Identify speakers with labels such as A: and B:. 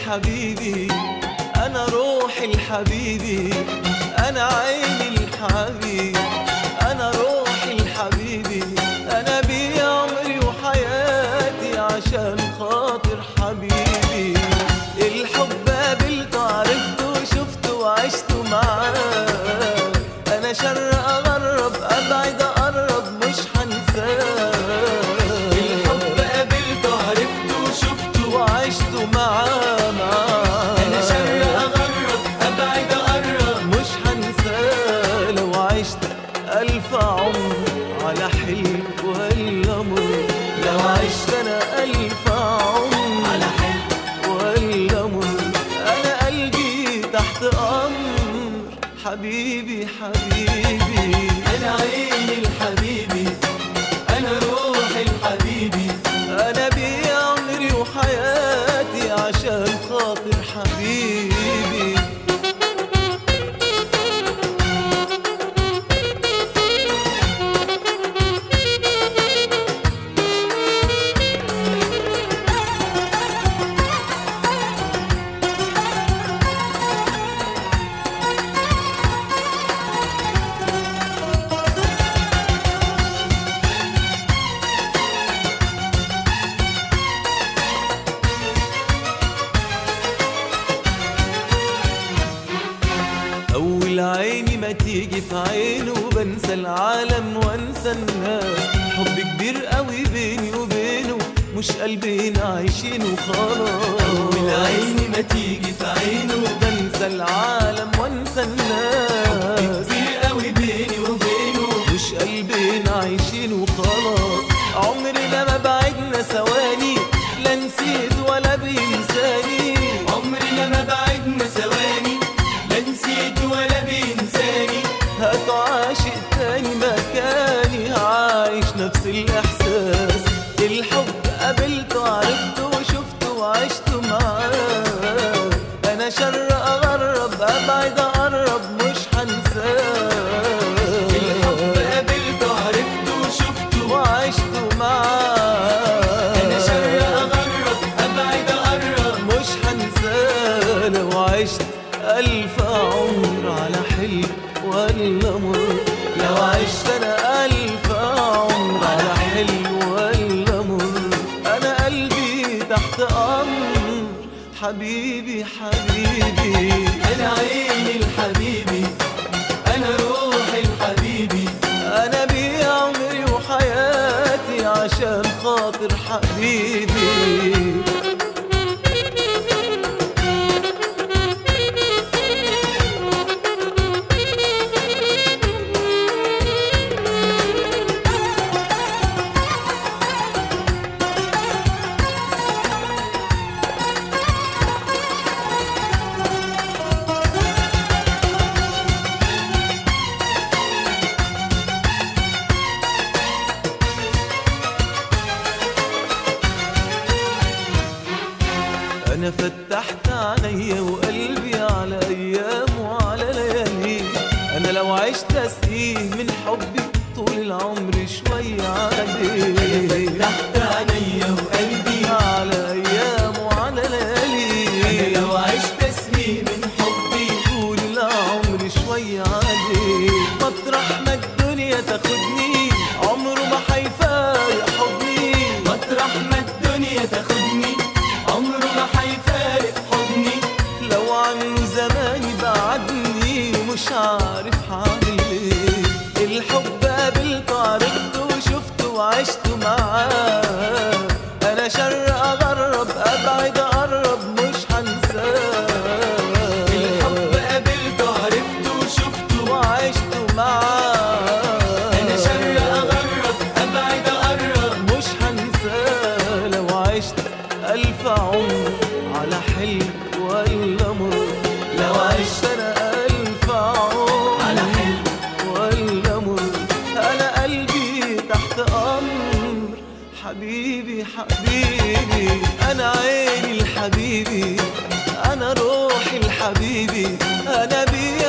A: الحبيبي انا روحي الحبيبي انا عيني الحبيبي انا روحي الحبيبي انا بيه عمري وحياتي عشان خاطر حبيبي الحب قابلته عرفته وشفته وعشته معاه انا شر اغرب ابعد اقرب مش هنساه الحب قابلته عرفته وشفته وعشته معاه معاه
B: انا شر اغرب ابعد اقرب
A: مش هنساه لو عشت ألف عمر على حلم ولا مر لو عشت أنا ألف عمر
B: على حلم
A: ولا مر أنا قلبي تحت أمر حبيبي حبيبي
B: انا عيني الحبيبي انا روحي الحبيبي
A: أنا بيه عمري وحياتي عشان خاطر حبيبي أول عيني ما تيجي في عينه بنسى العالم وانسى الناس حب كبير قوي بيني وبينه مش قلبين عايشين وخلاص
B: والعين ما تيجي في عينه
A: بنسى العالم وانسى الناس
B: كبير قوي بيني وبينه
A: مش قلبين عايشين وخلاص عمرنا ما بعدنا ثواني لا نسيت ولا بينساني
B: عمرنا ما بعدنا ثواني لا نسيت ولا بينساني
A: هتعاشق تاني مكاني عايش نفس الإحساس الحب قابلته عرفته وشفته وعشته معاه أنا شر أغرب أبعد أقرب مش هنساه
B: الحب قابلته عرفته وشفته
A: وعشته معاه
B: انا شر اغرب ابعد اقرب
A: مش هنساه لو عشت ألف عمر على حلم ولا مر لو عشت أنا ألف عمر على حلم ولا مر أنا قلبي تحت أمر حبيبي حبيبي
B: انا عيني الحبيبي انا روحي الحبيبي
A: أنا بيه عمري وحياتي عشان خاطر حبيبي انا فتحت عينيا وقلبي على ايام وعلى ليالي انا لو عشت اسقيه من حبي طول العمر شوية عليه
B: تحت عينيا وقلبي
A: على ايام وعلى
B: انا
A: ليالي
B: لو عشت اسمي من حبي
A: طول العمر شوية عليه مطرح ما الدنيا تاخدني عمره ما هيفارق حضني
B: مطرح ما الدنيا تاخدني عمره ما هيفارق حضني
A: لو عنه زماني بعدني مش عارف هعمل ايه الحب قابلته عرفته وشفته وعشته معاه انا شر اغرب ابعد اقرب مش هنساه
B: الحب قابلته عرفته وشفته
A: وعشته معاه
B: انا شر اغرب ابعد اقرب
A: مش هنساه لو عشت ألف عمر على حلم ولا مر لو عشت أنا ألف عمر
B: على حلم
A: ولا مر أنا قلبي تحت أمر حبيبي حبيبي أنا عيني الحبيبي أنا روحي الحبيبي أنا بيه